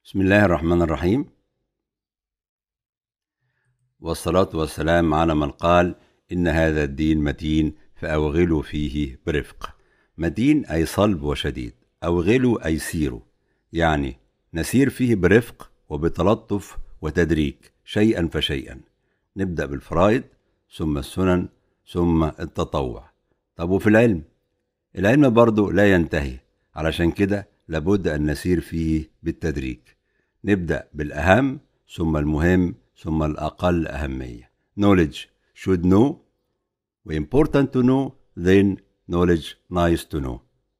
بسم الله الرحمن الرحيم والصلاة والسلام على من قال إن هذا الدين متين فأوغلوا فيه برفق متين أي صلب وشديد أوغلوا أي سيروا يعني نسير فيه برفق وبتلطف وتدريج شيئا فشيئا نبدأ بالفرائض ثم السنن ثم التطوع طب وفي العلم العلم برضه لا ينتهي علشان كده لابد أن نسير فيه بالتدريج نبدأ بالأهم ثم المهم ثم الأقل أهمية knowledge should know و important to know then knowledge nice to know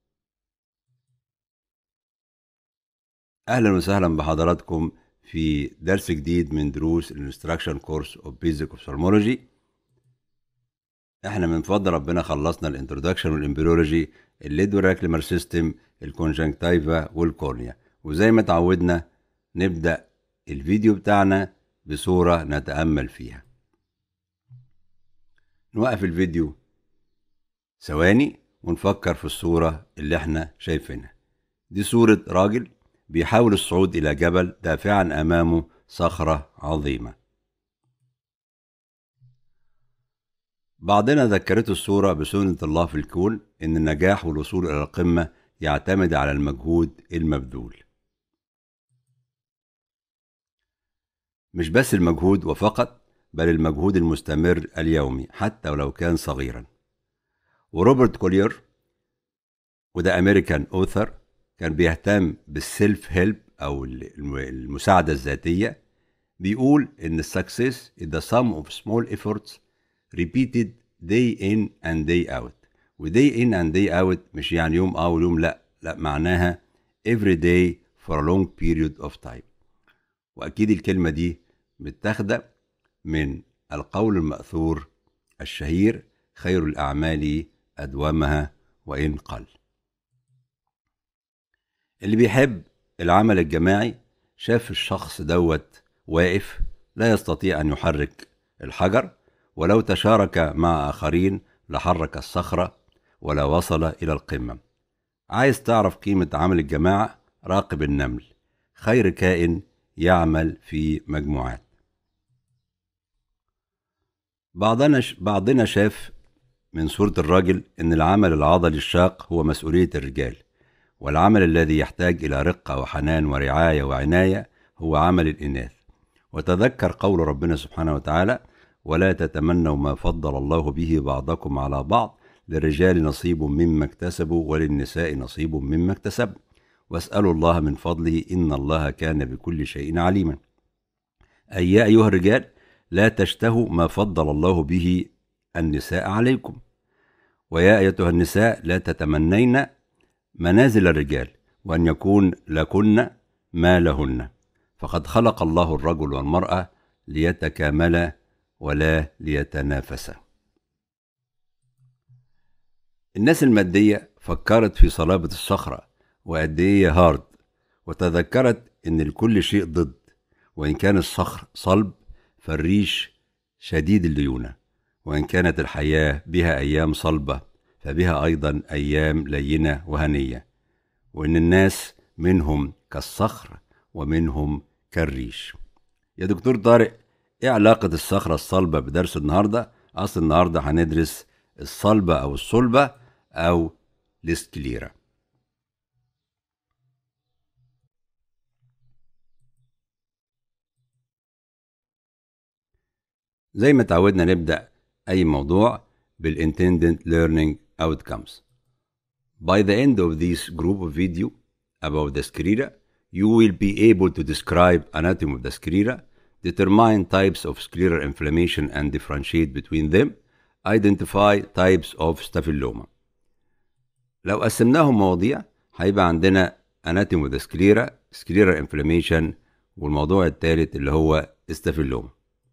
أهلا وسهلا بحضراتكم في درس جديد من دروس الانستراكشن كورس اوف بيزك اوفثالمولوجي احنا من فضل ربنا خلصنا الانترودكشن والامبريولوجي الليد والراكليمر سيستم الكونجنكتيفا والكورنيا وزي ما اتعودنا نبدأ الفيديو بتاعنا بصورة نتأمل فيها نوقف الفيديو ثواني ونفكر في الصورة اللي احنا شايفينها دي صورة راجل بيحاول الصعود إلى جبل دافعا أمامه صخرة عظيمة بعضنا ذكرته الصورة بسنة الله في الكون إن النجاح والوصول إلى القمة يعتمد على المجهود المبذول مش بس المجهود وفقط بل المجهود المستمر اليومي حتى ولو كان صغيرا وروبرت كولير وده امريكان اوثر كان بيهتم بالسيلف هيلب او المساعده الذاتيه بيقول ان السكسس is the sum of small efforts repeated day in and day out و day in and day out مش يعني يوم اه ويوم لا لا معناها every day for a long period of time واكيد الكلمه دي متاخده من القول المأثور الشهير خير الأعمال أدومها وإن قل اللي بيحب العمل الجماعي شاف الشخص دوت واقف لا يستطيع أن يحرك الحجر ولو تشارك مع آخرين لحرك الصخرة ولا وصل إلى القمة عايز تعرف قيمة عمل الجماعة راقب النمل خير كائن يعمل في مجموعات بعضنا بعضنا شاف من صورة الراجل إن العمل العضلي الشاق هو مسؤولية الرجال والعمل الذي يحتاج إلى رقة وحنان ورعاية وعناية هو عمل الإناث وتذكر قول ربنا سبحانه وتعالى ولا تتمنوا ما فضل الله به بعضكم على بعض للرجال نصيب مما اكتسبوا وللنساء نصيب مما اكتسبوا واسألوا الله من فضله إن الله كان بكل شيء عليما أي يا أيها الرجال لا تشتهوا ما فضل الله به النساء عليكم ويا أيتها النساء لا تتمنين منازل الرجال وأن يكون لكن ما لهن فقد خلق الله الرجل والمرأة ليتكاملا ولا ليتنافسا الناس المادية فكرت في صلابة الصخرة وقد ايه هارد وتذكرت ان لكل شيء ضد وان كان الصخر صلب فالريش شديد الليونة وإن كانت الحياة بها أيام صلبة فبها أيضا أيام لينة وهنية وإن الناس منهم كالصخر ومنهم كالريش يا دكتور طارق إيه علاقة الصخرة الصلبة بدرس النهاردة؟ أصل النهاردة هندرس الصلبة أو الصلبة أو الاسكليرا زي ما تعودنا نبدأ أي موضوع بالintended learning outcomes. By the end of this group of video about the sclera, you will be able to describe anatomy of the sclera, determine types of scleral inflammation and differentiate between them, identify types of staphyloma. لو قسمناهم مواضيع هيبقى عندنا anatomy of the sclera, scleral inflammation والموضوع الثالث اللي هو staphyloma.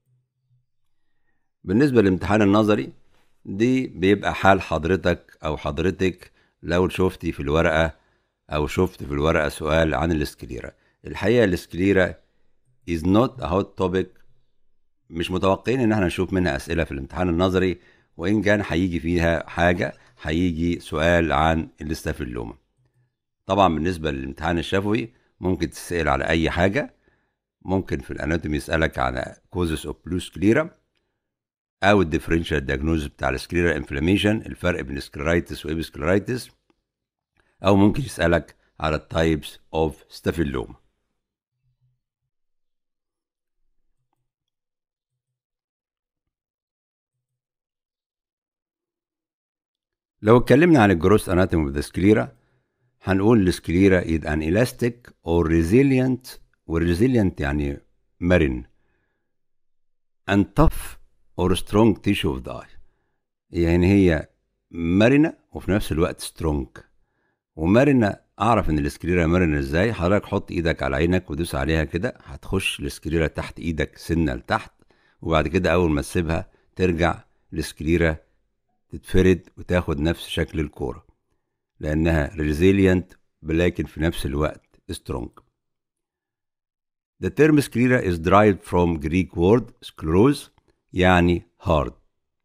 بالنسبة للامتحان النظري دي بيبقى حال حضرتك أو حضرتك لو شفتي في الورقة أو شفت في الورقة سؤال عن الاسكليرا الحقيقة الاسكليرا is not a hot topic مش متوقعين إن احنا نشوف منها أسئلة في الامتحان النظري وإن كان هيجي فيها حاجة هيجي سؤال عن الاستافيلوما طبعا بالنسبة للامتحان الشفوي ممكن تسأل على أي حاجة ممكن في الاناتومي يسألك على كوزس اوف بلو سكليرا أو الديفرنشال دياجنوز بتاع السكليرا انفلاميشن الفرق بين سكلرايتس وإبسكلرايتس أو ممكن يسألك على التايبس اوف ستافيلوما لو اتكلمنا عن الجروس اناتومي اوف ذا سكليرا هنقول السكليرا is an elastic or resilient والresilient يعني مرن and tough or strong tissue of the eye يعني هي مرنة وفي نفس الوقت سترونج ومرنة اعرف ان السكليرا مرنة ازاي حضرتك حط ايدك على عينك ودوس عليها كده هتخش السكليرا تحت ايدك سنة لتحت وبعد كده اول ما تسيبها ترجع السكليرا تتفرد وتاخد نفس شكل الكورة لأنها resilient ولكن في نفس الوقت strong. The term sclera is derived from Greek word scleros يعني hard.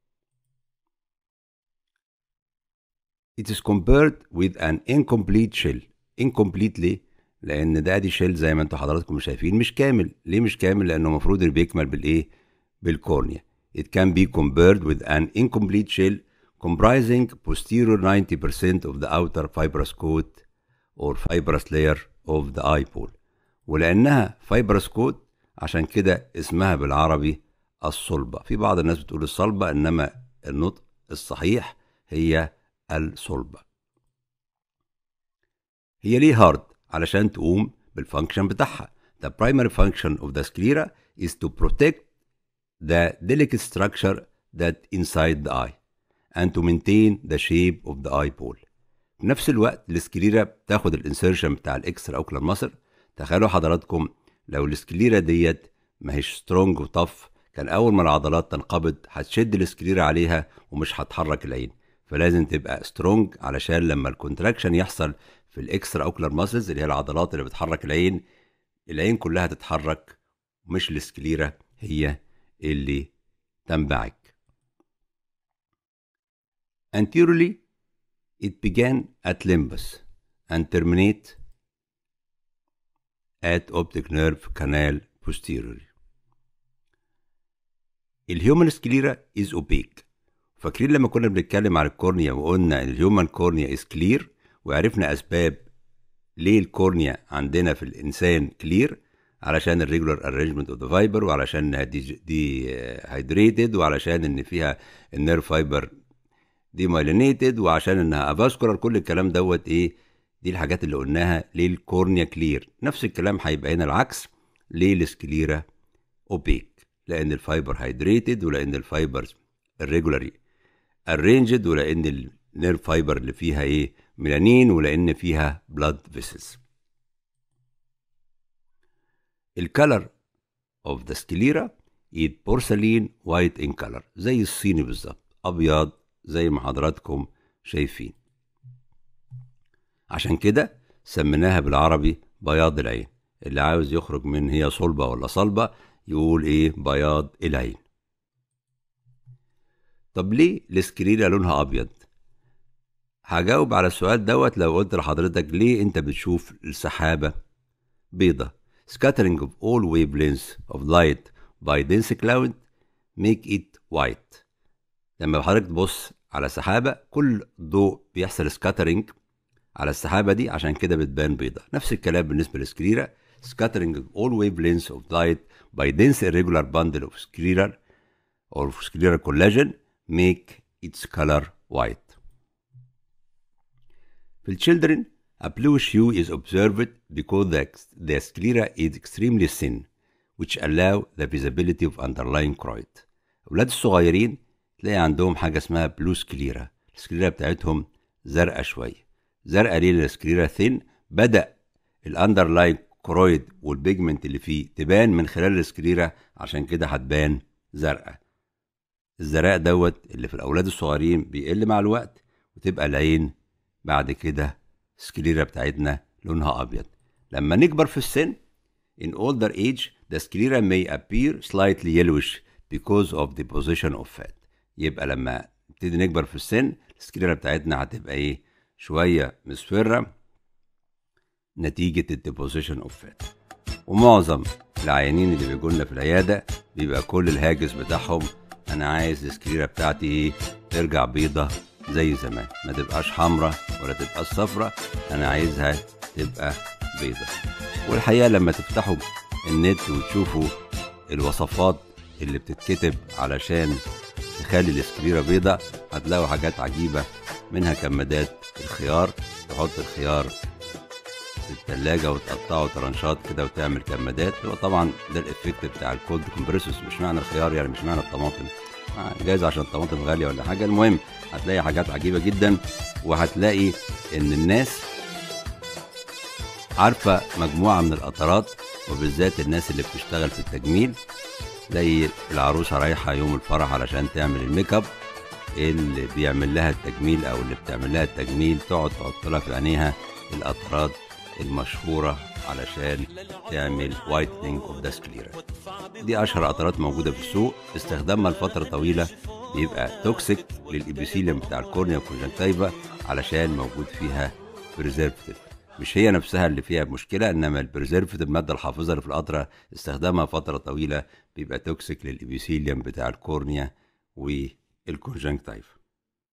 It is compared with an incomplete shell. Incomplete ليه؟ لأن ده دي شيل زي ما انتوا حضراتكم شايفين مش كامل. ليه مش كامل؟ لأنه المفروض اللي بيكمل بالإيه؟ بالكورنيا. It can be compared with an incomplete shell comprising posterior 90% of the outer fibrous coat or fibrous layer of the eyeball ولأنها fibrous coat عشان كده اسمها بالعربي الصلبة في بعض الناس بتقول الصلبة إنما النطق الصحيح هي الصلبة هي ليه هارد علشان تقوم بالفانكشن بتاعها The primary function of the sclera is to protect the delicate structure that inside the eye and to maintain the shape of the eyeball. في نفس الوقت السكليرا بتاخد الانسيرشن بتاع الاكسترا اوكلر ماسل تخيلوا حضراتكم لو السكليرا ديت ما هيش سترونج وطف كان اول ما العضلات تنقبض هتشد السكليرا عليها ومش هتحرك العين فلازم تبقى سترونج علشان لما الكونتراكشن يحصل في الاكسترا اوكلر ماسلز اللي هي العضلات اللي بتحرك العين العين كلها تتحرك مش السكليرا هي اللي تنبعج Anteriorly, it began at limbus and terminate at optic nerve canal posteriorly. الهيومن سكليرا is opaque. فاكرين لما كنا بنتكلم عن الكورنيا وقلنا ان الهيومن كورنيا is clear وعرفنا اسباب ليه الكورنيا عندنا في الانسان كلير علشان الريجولار ارينجمنت اوف ذا فايبر وعلشان انها دي, دي هيدريتد وعلشان ان فيها النيرف فايبر دي مايلينيتد وعشان انها افاسكولار كل الكلام دوت ايه دي الحاجات اللي قلناها ليه الكورنيا كلير نفس الكلام هيبقى هنا العكس ليه السكليرا اوبيك لان الفايبر هيدريتد ولان الفايبرز الريجولاري ارينجد ولان النيرف فايبر اللي فيها ايه ميلانين ولان فيها بلاد فيسز الكالر اوف ذا سكليرا is بورسلين وايت ان كلر زي الصيني بالظبط ابيض زي ما حضراتكم شايفين عشان كده سميناها بالعربي بياض العين اللي عاوز يخرج من هي صلبة ولا صلبة يقول ايه بياض العين طب ليه السكريرة لونها ابيض هجاوب على السؤال دوت لو قلت لحضرتك ليه انت بتشوف السحابة بيضة scattering of all wavelengths of light by dense cloud make it white لما حضرتك تبص على سحابة كل ضوء بيحصل سكاترينج على السحابة دي عشان كده بتبان بيضة نفس الكلام بالنسبة للسكريرة scattering of all wavelengths of light by dense irregular bundle of scleral or scleral collagen make its color white. في الchildren a bluish hue is observed because the, the sclera is extremely thin which allow the visibility of underlying choroid. أولاد الصغيرين تلاقي عندهم حاجة اسمها بلو سكليرا السكليرا بتاعتهم زرقاء شوية زرقاء ليه السكليرا ثين بدأ الاندرلاين كرويد والبيجمنت اللي فيه تبان من خلال السكليرا عشان كده هتبان زرقاء الزرقاء دوت اللي في الأولاد الصغيرين بيقل مع الوقت وتبقى العين بعد كده السكليرا بتاعتنا لونها أبيض لما نكبر في السن in older age the sclera may appear slightly yellowish because of the position of fat يبقى لما نبتدي نكبر في السن السكليرا بتاعتنا هتبقى ايه شويه مصفره نتيجة الديبوزيشن اوف فات ومعظم العيانين اللي بيجوا لنا في العيادة بيبقى كل الهاجس بتاعهم انا عايز السكريرة بتاعتي ايه ترجع بيضة زي زمان ما تبقاش حمرة ولا تبقى صفرة انا عايزها تبقى بيضة والحقيقة لما تفتحوا النت وتشوفوا الوصفات اللي بتتكتب علشان تخلي السكريرة بيضة هتلاقوا حاجات عجيبة منها كمادات الخيار تحط الخيار في التلاجة وتقطعه ترانشات كده وتعمل كمادات هو طبعا ده الافكت بتاع الكولد كومبريسوس مش معنى الخيار يعني مش معنى الطماطم آه، جايز عشان الطماطم غالية ولا حاجة المهم هتلاقي حاجات عجيبة جدا وهتلاقي ان الناس عارفة مجموعة من القطرات وبالذات الناس اللي بتشتغل في التجميل تلاقي العروسة رايحة يوم الفرح علشان تعمل الميك اب اللي بيعمل لها التجميل او اللي بتعمل لها التجميل تقعد تحط لها في عينيها القطرات المشهورة علشان تعمل وايتنينج اوف ذا سكليرا دي اشهر قطرات موجودة في السوق استخدامها لفترة طويلة بيبقى توكسيك للإبيثيليوم بتاع الكورنيا والكونجنكتيفا علشان موجود فيها بريزرفتيف مش هي نفسها اللي فيها مشكلة إنما البريزرفتيف المادة الحافظة اللي في القطرة استخدامها فترة طويلة بيبقى توكسيك للإبيثيليوم بتاع الكورنيا والكونجنكتيفا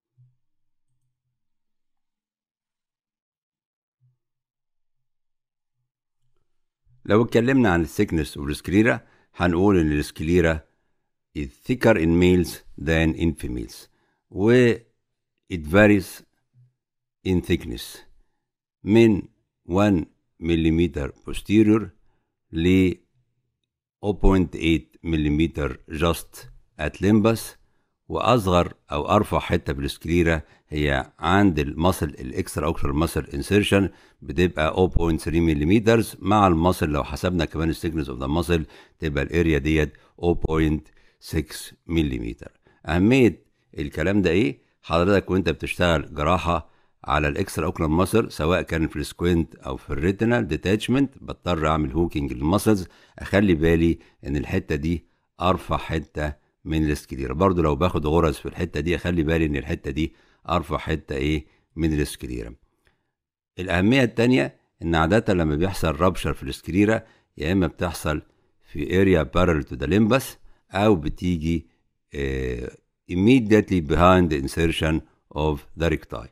لو اتكلمنا عن الثيكنس والسكليرا هنقول ان السكليرا is thicker in males than in females و it varies in thickness من 1 ملم posterior ل 0.8 ملم just at limbus واصغر او ارفع حته في السكليرا هي عند المصل الاكسترا اوكسر ماسل انسيرشن بتبقى 0.3 ملم مع المصل لو حسبنا كمان السيكنس اوف ذا ماسل تبقى الاريا ديت 0.6 ملم اهميه الكلام ده ايه حضرتك وانت بتشتغل جراحه على الاكسترا اوكلر ماسل سواء كان في السكوينت او في الريتينال ديتاتشمنت بضطر اعمل هوكينج للماسلز اخلي بالي ان الحته دي ارفع حته من السكليرا برضو لو باخد غرز في الحته دي اخلي بالي ان الحته دي ارفع حته ايه من السكليرا الاهميه التانية ان عاده لما بيحصل رابشر في السكليرا يا اما بتحصل في اريا بارل تو ذا ليمبس او بتيجي uh, immediately behind the insertion of the recti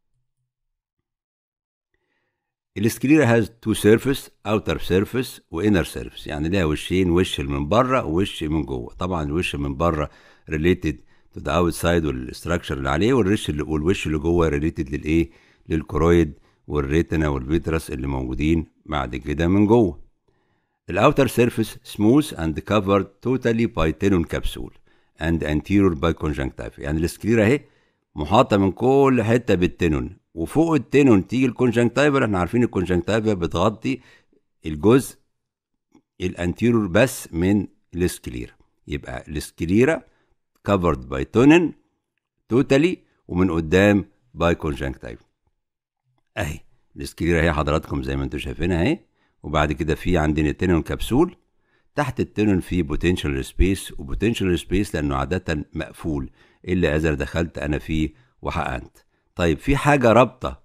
السكليرا هاز تو سيرفيس اوتر سيرفيس وانر سيرفيس يعني ليها وشين وش من بره ووش من جوه طبعا الوش من بره ريليتد تو ذا اوت سايد والستراكشر اللي عليه والوش اللي والوش اللي جوه ريليتد للايه للكرويد والريتنا والفيترس اللي موجودين بعد كده من جوه الاوتر سيرفيس سموث اند كفرد توتالي باي تينون كبسول اند انتيرور باي كونجنكتيف يعني السكليرا اهي محاطه من كل حته بالتينون وفوق التينون تيجي الكونجنكتيفا احنا عارفين الكونجنكتيفا بتغطي الجزء الانتيرور بس من السكليرا يبقى السكليرا كفرد باي تونن توتالي ومن قدام باي كونجنكتيفا اهي السكليرا اهي حضراتكم زي ما انتم شايفينها اهي وبعد كده في عندنا التينون كبسول تحت التينون في بوتنشال سبيس وبوتنشال سبيس لانه عاده مقفول الا اذا دخلت انا فيه وحقنت طيب في حاجة رابطة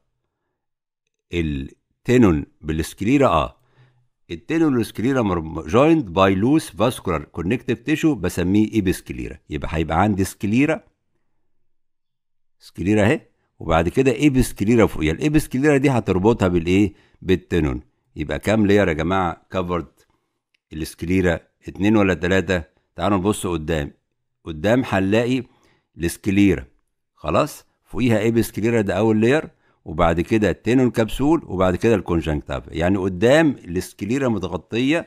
التينون بالسكليرا اه التينون والسكليرا جوينت باي لوس فاسكولار كونكتيف تيشو بسميه ايبسكليرا يبقى هيبقى عندي سكليرا سكليرا اهي وبعد كده ايبسكليرا فوقيها الايبسكليرا دي هتربطها بالايه بالتينون يبقى كام لير يا جماعه كفرد السكليرا اتنين ولا تلاتة تعالوا نبص قدام قدام هنلاقي السكليرا خلاص فوقيها ايبس كليرا ده اول لير وبعد كده التينون كبسول وبعد كده الكونجنكتيفا يعني قدام السكليرا متغطيه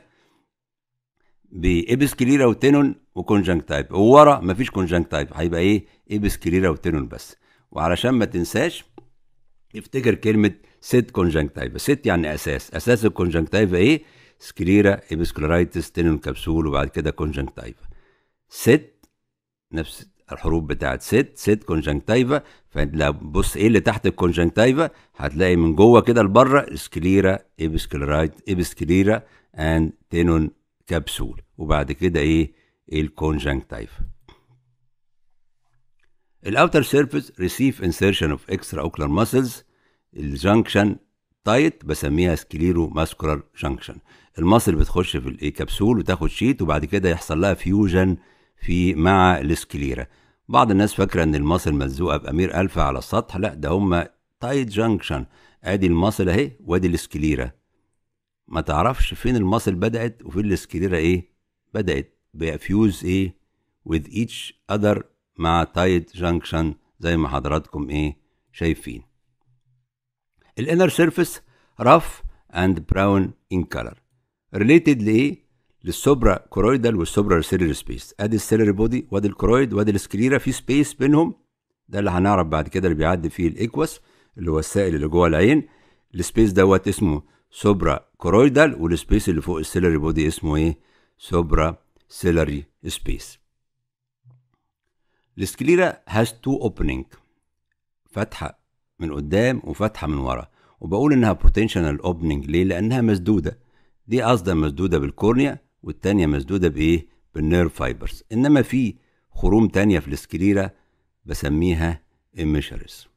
بايبس كليرا وتينون وكونجنكتيفا وورا مفيش كونجنكتيفا هيبقى ايه ايبس كليرا وتينون بس وعلشان ما تنساش افتكر كلمه ست كونجنكتيفا ست يعني اساس اساس الكونجنكتيفا ايه سكليرا ايبسكلورايتس تينون كبسول وبعد كده كونجنكتيفا ست نفس الحروف بتاعت ست ست كونجنكتيفا فلو بص ايه اللي تحت الكونجنكتيفا هتلاقي من جوه كده لبره سكليرا ايبسكلرايت ايبسكليرا اند تينون كبسول وبعد كده ايه الكونجنكتيفا الاوتر سيرفيس ريسيف انسيرشن اوف اكسترا اوكلر ماسلز الجنكشن تايت بسميها سكليرو ماسكولار جانكشن المصل بتخش في الكبسول وتاخد شيت وبعد كده يحصل لها فيوجن في مع السكليرا بعض الناس فاكره ان المصل ملزوقه بامير الفا على السطح لا ده هما تايت جانكشن ادي المصل اهي وادي السكليرا ما تعرفش فين المصل بدات وفين السكليرا ايه بدات بفيوز ايه with each other مع تايت جانكشن زي ما حضراتكم ايه شايفين الانر سيرفيس رف اند براون ان كلر ريليتد لايه للسوبرا كورويدال والسوبرا سيلري سبيس ادي السيلري بودي وادي الكورويد وادي السكليرا في سبيس بينهم ده اللي هنعرف بعد كده اللي بيعدي فيه الايكوس اللي هو السائل اللي جوه العين السبيس دوت اسمه سوبرا كورويدال والسبيس اللي فوق السيلري بودي اسمه ايه سوبرا سيلري سبيس السكليرا هاز تو اوبننج فتحه من قدام وفتحه من ورا وبقول انها بوتنشال اوبننج ليه لانها مسدوده دي قصدا مسدوده بالكورنيا والتانية مسدودة بإيه؟ بالنيرف فايبرز إنما في خروم تانية في السكليرا بسميها إميشرز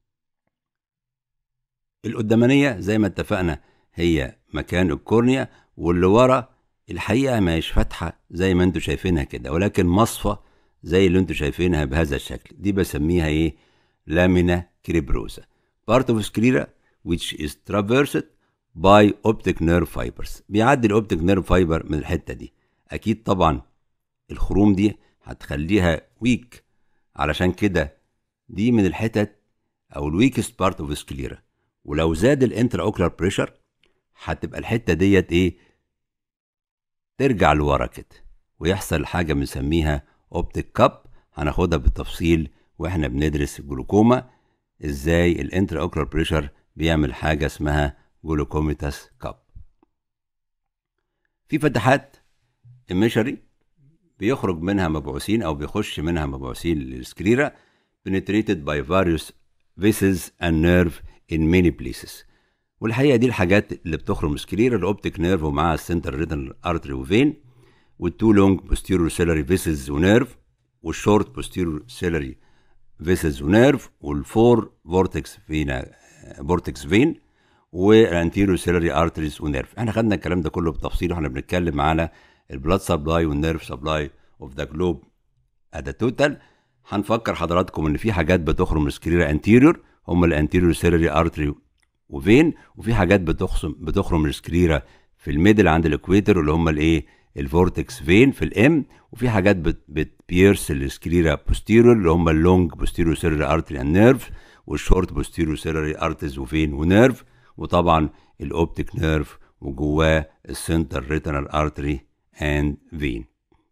القدامانية زي ما اتفقنا هي مكان الكورنيا واللي ورا الحقيقة ما هيش فاتحة زي ما انتوا شايفينها كده ولكن مصفى زي اللي انتوا شايفينها بهذا الشكل دي بسميها ايه لامينا كريبروزا part of sclera which is traversed باي اوبتيك نيرف فايبرز بيعدي الاوبتيك نيرف فايبر من الحته دي اكيد طبعا الخروم دي هتخليها ويك علشان كده دي من الحتت او الويكست بارت اوف سكليرا ولو زاد الانترا اوكلر بريشر هتبقى الحته ديت ايه ترجع لورا كده ويحصل حاجه بنسميها اوبتيك كاب هناخدها بالتفصيل واحنا بندرس الجلوكوما ازاي الانترا اوكلر بريشر بيعمل حاجه اسمها جلوكوميتاس كاب في فتحات المشري بيخرج منها مبعوثين او بيخش منها مبعوثين للسكريرا penetrated by various vessels and nerve in many places والحقيقه دي الحاجات اللي بتخرج من السكريرا الاوبتيك نيرف ومعاها السنتر ريتنال ارتري وفين والتو لونج بوستيرور سيلري فيسلز ونيرف والشورت بوستيرور سيلري فيسلز ونيرف والفور فورتكس فينا فورتكس فين والانتيريو سيلري ارتريز ونيرف احنا خدنا الكلام ده كله بتفصيل واحنا بنتكلم على البلاد سبلاي والنيرف سبلاي اوف ذا جلوب ذا توتال هنفكر حضراتكم ان في حاجات بتخرم السكريرا انتيريور هم الانتيريور سيلري ارتري وفين وفي حاجات بتخصم بتخرم السكريرا في الميدل عند الاكويتر اللي هم الايه الفورتكس فين في الام وفي حاجات بتبيرس السكريرا بوستيريور اللي هم اللونج بوستيريور سيلري ارتري اند نيرف والشورت بوستيريور سيلري ارتريز وفين ونيرف وطبعا الاوبتيك نيرف وجواه السنتر ريتنال ارتري اند فين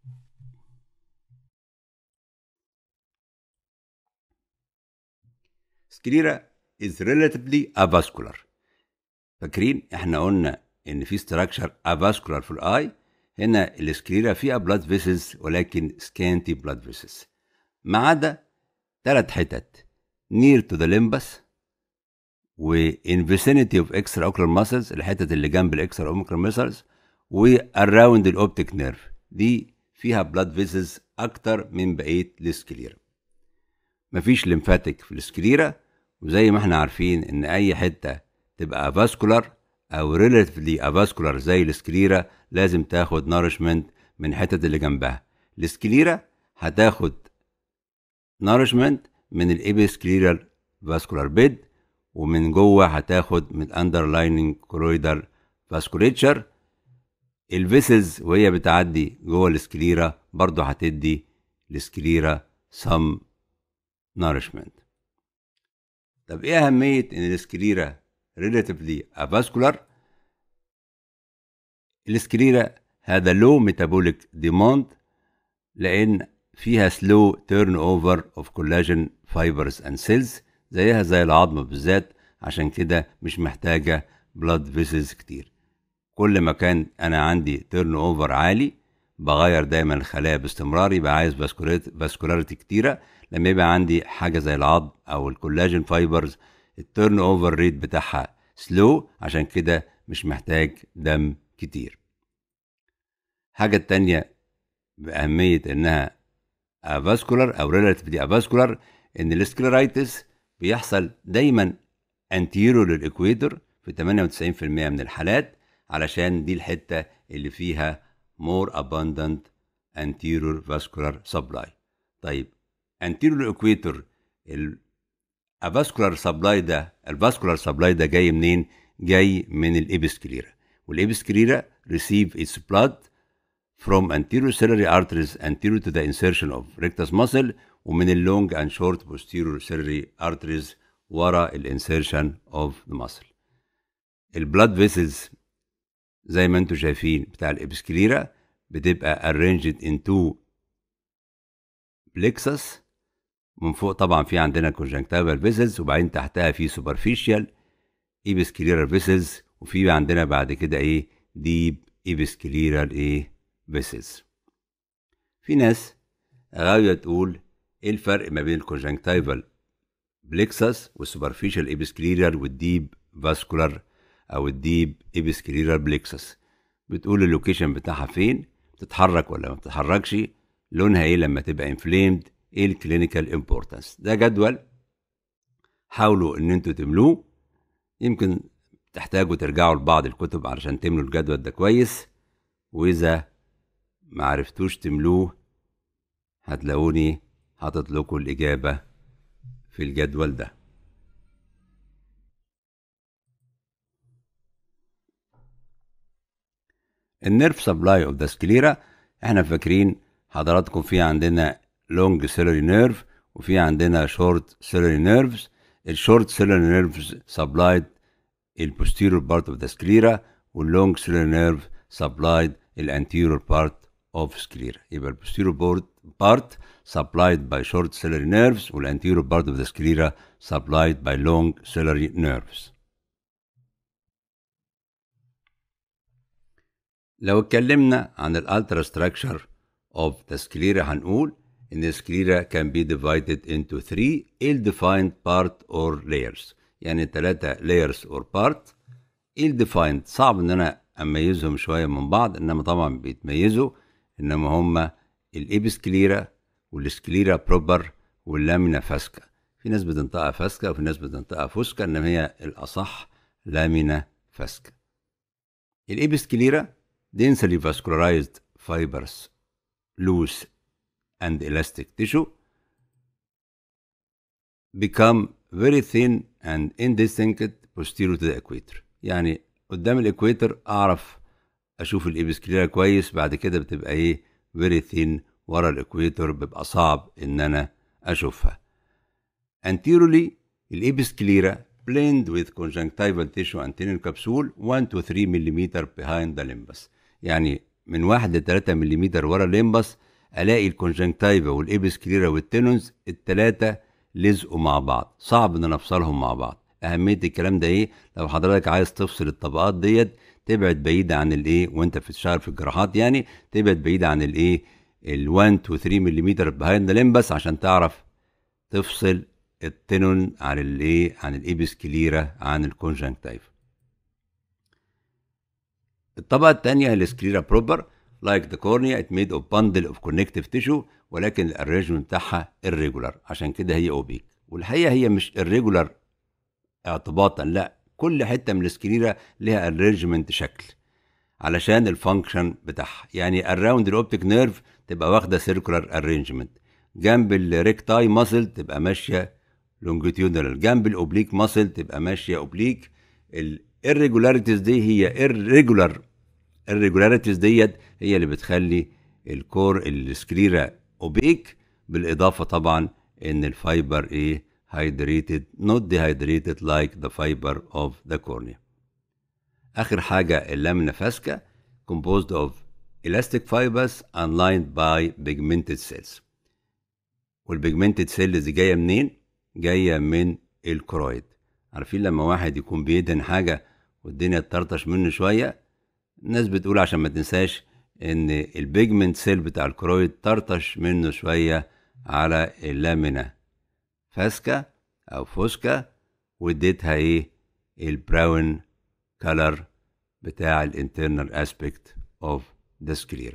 سكليرا is relatively avascular فاكرين احنا قلنا ان في ستراكشر avascular في الاي هنا السكليرا فيها بلاد فيسز ولكن سكانتي بلاد فيسز ما عدا ثلاث حتت near to the limbus وان فيسينيتي اوف اكسترا اوكلر ماسلز الحتت اللي جنب الاكسترا اوكلر ماسلز واراوند الاوبتيك نيرف دي فيها بلاد فيزز اكتر من بقيه السكليرا مفيش ليمفاتيك في السكليرا وزي ما احنا عارفين ان اي حته تبقى افاسكولار او ريلاتيفلي افاسكولار زي السكليرا لازم تاخد نارشمنت من الحتت اللي جنبها السكليرا هتاخد نارشمنت من الابيسكليرال فاسكولار بيد ومن جوه هتاخد من اندرلايننج كرويدال فاسكوليتشر الفيسلز وهي بتعدي جوه السكليرا برضه هتدي السكليرا سم نارشمنت طب ايه اهميه ان السكليرا ريلاتيفلي افاسكولار السكليرا هذا لو ميتابوليك ديماند لان فيها سلو تيرن اوفر اوف كولاجين فايبرز اند سيلز زيها زي العظم بالذات عشان كده مش محتاجة بلاد فيسز كتير كل ما كان أنا عندي تيرن أوفر عالي بغير دايما الخلايا باستمرار يبقى عايز فاسكولاريتي كتيرة لما يبقى عندي حاجة زي العظم أو الكولاجين فايبرز التيرن أوفر ريت بتاعها سلو عشان كده مش محتاج دم كتير حاجة التانية بأهمية إنها افاسكولار أو ريلاتيفلي افاسكولار إن السكليرايتس بيحصل دايما انتيرو للاكويتر في في 98% من الحالات علشان دي الحتة اللي فيها more abundant anterior vascular supply طيب anterior equator الفاسكولار سبلاي ده الفاسكولار سبلاي ده جاي منين؟ جاي من الابسكليرا والابسكليرا receive its blood from anterior ciliary arteries anterior to the insertion of rectus muscle ومن اللونج and short posterior ciliary arteries ورا الانسيرشن of the muscle البلاد فيسلز زي ما انتم شايفين بتاع الابسكليرا بتبقى arranged in two plexus من فوق طبعا في عندنا conjunctival vessels وبعدين تحتها في superficial episcleral vessels وفي عندنا بعد كده ايه deep episcleral ايه vessels في ناس غاوية تقول ايه الفرق ما بين الكونجنكتيفال بليكسس والسوبرفيشال ايبسكليرال والديب فاسكولار او الديب ايبسكليرال بليكسس بتقول اللوكيشن بتاعها فين بتتحرك ولا ما بتتحركش لونها ايه لما تبقى انفليمد ايه الكلينيكال امبورتانس ده جدول حاولوا ان انتوا تملوه يمكن تحتاجوا ترجعوا لبعض الكتب علشان تملوا الجدول ده كويس واذا ما عرفتوش تملوه هتلاقوني حاطط لكم الاجابه في الجدول ده النيرف سبلاي اوف ذا سكليرا احنا فاكرين حضراتكم في عندنا لونج سيلري نيرف وفي عندنا شورت سيلري نيرفز الشورت سيلري نيرفز سبلايد البوستيريور بارت اوف ذا سكليرا واللونج سيلري نيرف سبلايد الانتيريور بارت اوف سكليرا يبقى البوستيريور بارت part supplied by short ciliary nerves والanterior part of the sclera supplied by long ciliary nerves. لو اتكلمنا عن الالترا structure of the sclera هنقول ان السكليرا can be divided into three ill-defined part or layers يعني ثلاثة layers or part ill-defined صعب ان انا اميزهم شوية من بعض انما طبعا بيتميزوا انما هما الابسكليرا والسكليرا بروبر واللامينا فاسكا في ناس بتنطقها فاسكا وفي ناس بتنطقها فوسكا انما هي الاصح لامينا فاسكا الابسكليرا densely vascularized fibers loose and elastic tissue become very thin and indistinct posterior to the equator يعني قدام الاكويتر اعرف اشوف الابسكليرا كويس بعد كده بتبقى ايه فيري ثين ورا الاكويتور بيبقى صعب ان انا اشوفها anteriorly الابسكليرا blend with conjunctival tissue anterior capsule 1 to 3 ملم behind the limbus يعني من 1 ل 3 ملم ورا الليمبس الاقي الكونجنكتيفا والابسكليرا والتينونز الثلاثه لزقوا مع بعض صعب ان انا افصلهم مع بعض اهميه الكلام ده ايه لو حضرتك عايز تفصل الطبقات ديت تبعد بعيد عن الايه وانت في الشعر في الجراحات يعني تبعد بعيد عن الايه ال 1 to 3 ملم بيهايند ليمبس عشان تعرف تفصل التنون عن الايه عن الابسكليرا عن الكونجنكتيف الطبقه الثانيه هي السكليرا بروبر لايك ذا كورنيا ات ميد اوف باندل اوف كونكتيف تيشو ولكن الارينجمنت بتاعها irregular عشان كده هي اوبيك والحقيقه هي مش irregular اعتباطا لا كل حته من السكليرا لها ارينجمنت شكل علشان الفانكشن بتاعها يعني اراوند الاوبتيك نيرف تبقى واخده سيركولار ارينجمنت جنب الريكتاي ماسل تبقى ماشيه لونجيتيودنال جنب الاوبليك ماسل تبقى ماشيه اوبليك الirregularities دي هي irregular الريجولاريتيز ديت هي اللي بتخلي الكور السكليرا اوبيك بالاضافه طبعا ان الفايبر ايه hydrated not dehydrated like the fiber of the cornea اخر حاجه اللامنا فاسكا composed of elastic fibers and lined by pigmented cells والبيجمنتد سيلز دي جايه منين جايه من الكرويد عارفين لما واحد يكون بيدهن حاجه والدنيا تطرطش منه شويه الناس بتقول عشان ما تنساش ان البيجمنت سيل بتاع الكرويد طرطش منه شويه على اللامنا فاسكا او فوسكا واديتها ايه البراون كلر بتاع الانترنال اسبكت اوف ذا سكليرا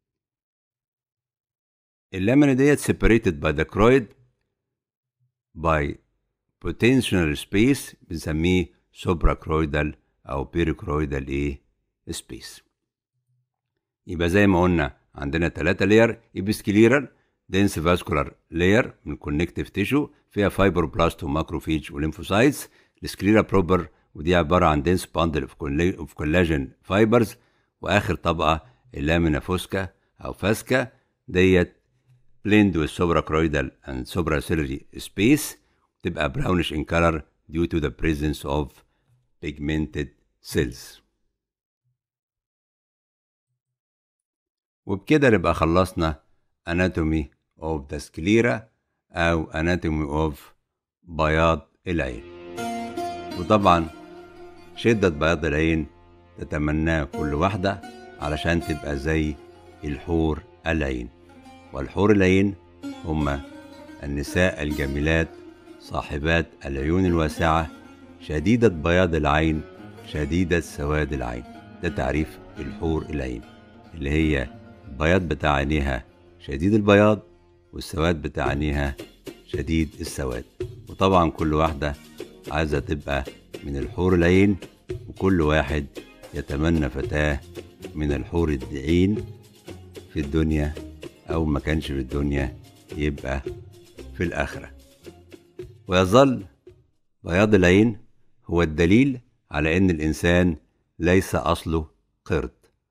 اللامنا ديت separated by the choroid by potential space بنسميه suprachoroidal أو بيريكرويدال إيه سبيس يبقى زي ما قلنا عندنا ثلاثة لاير إبسكليرال دنس فاسكولار لاير من كونكتيف تيشو فيها فايبروبلاست وماكروفيج وليمفوسايتس السكليرا بروبر ودي عبارة عن دنس باندل اوف كولاجين فايبرز واخر طبقة اللامينا فوسكا او فاسكا ديت بليند والسوبرا كرويدال and سوبرا سيلري سبيس تبقى brownish in color due to the presence of pigmented cells وبكده نبقى خلصنا anatomy of the sclera أو anatomy of بياض العين وطبعا شدة بياض العين تتمناه كل واحدة علشان تبقى زي الحور العين والحور العين هما النساء الجميلات صاحبات العيون الواسعة شديدة بياض العين شديدة سواد العين ده تعريف الحور العين اللي هي البياض بتاع عينيها شديد البياض والسواد بتاع عينيها شديد السواد وطبعا كل واحدة عايزة تبقى من الحور العين وكل واحد يتمنى فتاة من الحور العين في الدنيا أو ما كانش في الدنيا يبقى في الآخرة ويظل بياض العين هو الدليل على إن الإنسان ليس أصله قرد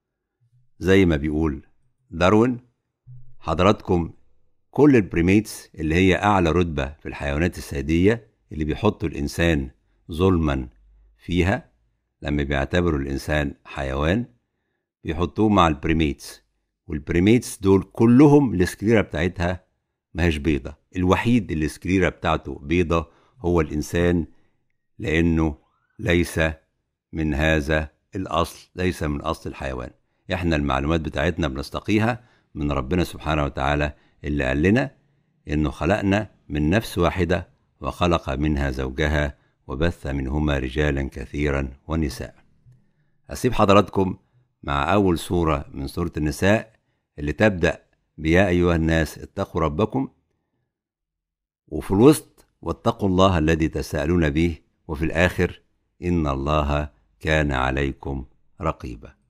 زي ما بيقول داروين حضراتكم كل البريميتس اللي هي أعلى رتبة في الحيوانات الثديية اللي بيحطوا الإنسان ظلما فيها لما بيعتبروا الإنسان حيوان بيحطوه مع البريميتس والبريميتس دول كلهم السكليرا بتاعتها ماهيش بيضة الوحيد اللي السكليرا بتاعته بيضة هو الإنسان لأنه ليس من هذا الأصل ليس من أصل الحيوان إحنا المعلومات بتاعتنا بنستقيها من ربنا سبحانه وتعالى اللي قال لنا إنه خلقنا من نفس واحدة وخلق منها زوجها وبث منهما رجالا كثيرا ونساء أسيب حضراتكم مع أول سورة من سورة النساء اللي تبدأ بيا أيها الناس اتقوا ربكم وفي الوسط واتقوا الله الذي تساءلون به وفي الآخر إن الله كان عليكم رقيبا